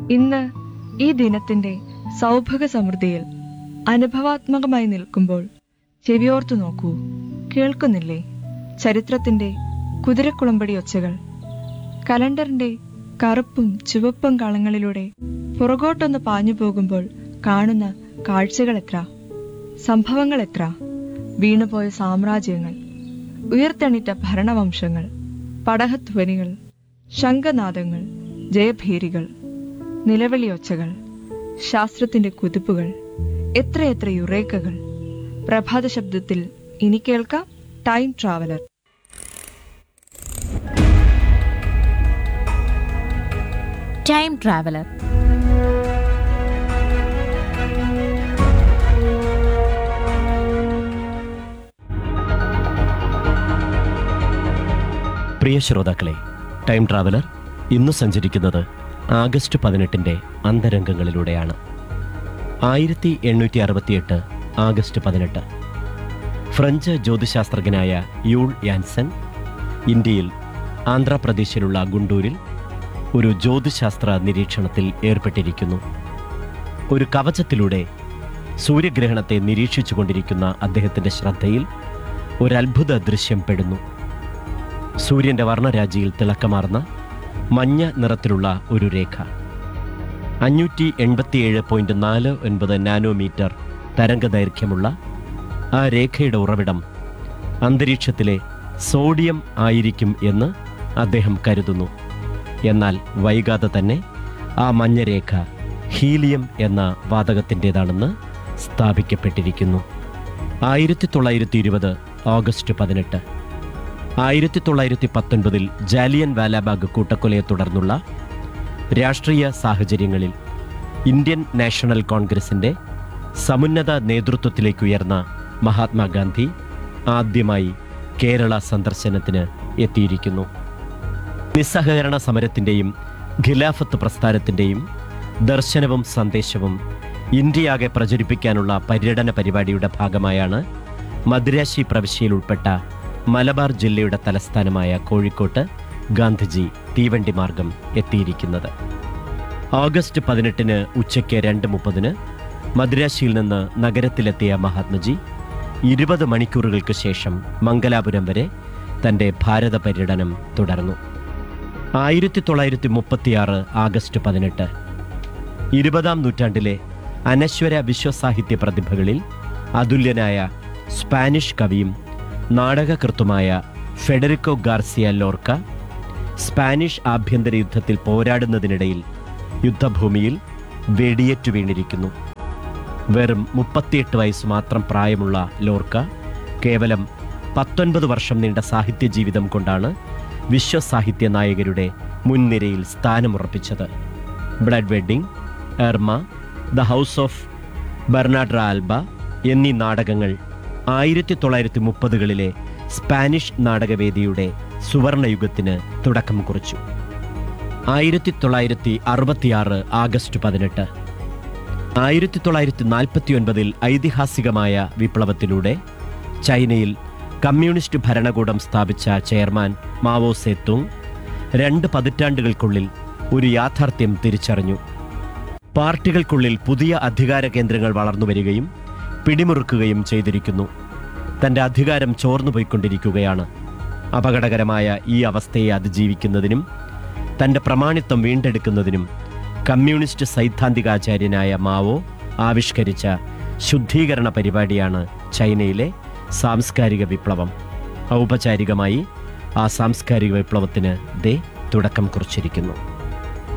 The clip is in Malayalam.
ഇന്ന് ഈ ദിനത്തിന്റെ സൗഭഗ സമൃദ്ധിയിൽ അനുഭവാത്മകമായി നിൽക്കുമ്പോൾ ചെവിയോർത്തു നോക്കൂ കേൾക്കുന്നില്ലേ ചരിത്രത്തിന്റെ കുതിരക്കുളമ്പടി ഒച്ചകൾ കലണ്ടറിന്റെ കറുപ്പും ചുവപ്പും കളങ്ങളിലൂടെ പുറകോട്ടൊന്ന് പാഞ്ഞു പോകുമ്പോൾ കാണുന്ന കാഴ്ചകൾ എത്ര സംഭവങ്ങൾ എത്ര വീണുപോയ സാമ്രാജ്യങ്ങൾ ഉയർത്തെണീറ്റ ഭരണവംശങ്ങൾ പടഹധ്വനികൾ ശംഖനാദങ്ങൾ ജയഭീരികൾ നിലവിളിയൊച്ചകൾ ശാസ്ത്രത്തിന്റെ കുതിപ്പുകൾ എത്രയെത്ര യുറേക്കകൾ പ്രഭാത ശബ്ദത്തിൽ ഇനി കേൾക്കാം ടൈം ട്രാവലർ ടൈം ട്രാവലർ പ്രിയ ശ്രോതാക്കളെ ടൈം ട്രാവലർ ഇന്ന് സഞ്ചരിക്കുന്നത് ആഗസ്റ്റ് പതിനെട്ടിൻ്റെ അന്തരംഗങ്ങളിലൂടെയാണ് ആയിരത്തി എണ്ണൂറ്റി അറുപത്തിയെട്ട് ആഗസ്റ്റ് പതിനെട്ട് ഫ്രഞ്ച് ജ്യോതിശാസ്ത്രജ്ഞനായ യൂൾ യാൻസൺ ഇന്ത്യയിൽ ആന്ധ്രാപ്രദേശിലുള്ള ഗുണ്ടൂരിൽ ഒരു ജ്യോതിശാസ്ത്ര നിരീക്ഷണത്തിൽ ഏർപ്പെട്ടിരിക്കുന്നു ഒരു കവചത്തിലൂടെ സൂര്യഗ്രഹണത്തെ നിരീക്ഷിച്ചുകൊണ്ടിരിക്കുന്ന അദ്ദേഹത്തിൻ്റെ ശ്രദ്ധയിൽ ഒരത്ഭുത ദൃശ്യം പെടുന്നു സൂര്യന്റെ വർണ്ണരാജിയിൽ തിളക്കമാർന്ന മഞ്ഞ നിറത്തിലുള്ള ഒരു രേഖ അഞ്ഞൂറ്റി എൺപത്തിയേഴ് പോയിന്റ് നാല് ഒൻപത് നാനോമീറ്റർ തരംഗദൈർഘ്യമുള്ള ആ രേഖയുടെ ഉറവിടം അന്തരീക്ഷത്തിലെ സോഡിയം ആയിരിക്കും എന്ന് അദ്ദേഹം കരുതുന്നു എന്നാൽ വൈകാതെ തന്നെ ആ മഞ്ഞരേഖ ഹീലിയം എന്ന വാതകത്തിൻ്റെതാണെന്ന് സ്ഥാപിക്കപ്പെട്ടിരിക്കുന്നു ആയിരത്തി തൊള്ളായിരത്തി ഇരുപത് ഓഗസ്റ്റ് പതിനെട്ട് ആയിരത്തി തൊള്ളായിരത്തി പത്തൊൻപതിൽ ജാലിയൻ വാലാബാഗ് കൂട്ടക്കൊലയെ തുടർന്നുള്ള രാഷ്ട്രീയ സാഹചര്യങ്ങളിൽ ഇന്ത്യൻ നാഷണൽ കോൺഗ്രസിന്റെ സമുന്നത നേതൃത്വത്തിലേക്ക് ഉയർന്ന മഹാത്മാഗാന്ധി ആദ്യമായി കേരള സന്ദർശനത്തിന് എത്തിയിരിക്കുന്നു നിസ്സഹകരണ സമരത്തിൻ്റെയും ഖിലാഫത്ത് പ്രസ്ഥാനത്തിൻ്റെയും ദർശനവും സന്ദേശവും ഇന്ത്യയാകെ പ്രചരിപ്പിക്കാനുള്ള പര്യടന പരിപാടിയുടെ ഭാഗമായാണ് മദ്രാശി പ്രവിശ്യയിൽ ഉൾപ്പെട്ട മലബാർ ജില്ലയുടെ തലസ്ഥാനമായ കോഴിക്കോട്ട് ഗാന്ധിജി തീവണ്ടി മാർഗം എത്തിയിരിക്കുന്നത് ഓഗസ്റ്റ് പതിനെട്ടിന് ഉച്ചയ്ക്ക് രണ്ട് മുപ്പതിന് മദ്രാശിയിൽ നിന്ന് നഗരത്തിലെത്തിയ മഹാത്മജി ഇരുപത് മണിക്കൂറുകൾക്ക് ശേഷം മംഗലാപുരം വരെ തൻ്റെ ഭാരത പര്യടനം തുടർന്നു ആയിരത്തി തൊള്ളായിരത്തി മുപ്പത്തിയാറ് ആഗസ്റ്റ് പതിനെട്ട് ഇരുപതാം നൂറ്റാണ്ടിലെ അനശ്വര വിശ്വസാഹിത്യ പ്രതിഭകളിൽ അതുല്യനായ സ്പാനിഷ് കവിയും നാടകകൃത്തുമായ ഫെഡറിക്കോ ഗാർസിയ ലോർക്ക സ്പാനിഷ് ആഭ്യന്തര യുദ്ധത്തിൽ പോരാടുന്നതിനിടയിൽ യുദ്ധഭൂമിയിൽ വെടിയേറ്റു വീണിരിക്കുന്നു വെറും മുപ്പത്തിയെട്ട് വയസ്സ് മാത്രം പ്രായമുള്ള ലോർക്ക കേവലം പത്തൊൻപത് വർഷം നീണ്ട സാഹിത്യ ജീവിതം കൊണ്ടാണ് വിശ്വസാഹിത്യ നായകരുടെ മുൻനിരയിൽ സ്ഥാനമുറപ്പിച്ചത് blood wedding Yerma the house of Bernarda Alba എന്നീ നാടകങ്ങൾ ആയിരത്തി തൊള്ളായിരത്തി മുപ്പതുകളിലെ സ്പാനിഷ് നാടകവേദിയുടെ സുവർണയുഗത്തിന് തുടക്കം കുറിച്ചു ആയിരത്തി തൊള്ളായിരത്തി അറുപത്തിയാറ് ആഗസ്റ്റ് പതിനെട്ട് ആയിരത്തി തൊള്ളായിരത്തി നാൽപ്പത്തി ഒൻപതിൽ ഐതിഹാസികമായ വിപ്ലവത്തിലൂടെ ചൈനയിൽ കമ്മ്യൂണിസ്റ്റ് ഭരണകൂടം സ്ഥാപിച്ച ചെയർമാൻ മാവോ സേത്തുങ് രണ്ട് പതിറ്റാണ്ടുകൾക്കുള്ളിൽ ഒരു യാഥാർത്ഥ്യം തിരിച്ചറിഞ്ഞു പാർട്ടികൾക്കുള്ളിൽ പുതിയ അധികാര കേന്ദ്രങ്ങൾ വളർന്നു വരികയും പിടിമുറുക്കുകയും ചെയ്തിരിക്കുന്നു തന്റെ അധികാരം ചോർന്നുപോയിക്കൊണ്ടിരിക്കുകയാണ് അപകടകരമായ ഈ അവസ്ഥയെ അതിജീവിക്കുന്നതിനും തന്റെ പ്രമാണിത്വം വീണ്ടെടുക്കുന്നതിനും കമ്മ്യൂണിസ്റ്റ് സൈദ്ധാന്തികാചാര്യനായ മാവോ ആവിഷ്കരിച്ച ശുദ്ധീകരണ പരിപാടിയാണ് ചൈനയിലെ സാംസ്കാരിക വിപ്ലവം ഔപചാരികമായി ആ സാംസ്കാരിക വിപ്ലവത്തിന് ദേ തുടക്കം കുറിച്ചിരിക്കുന്നു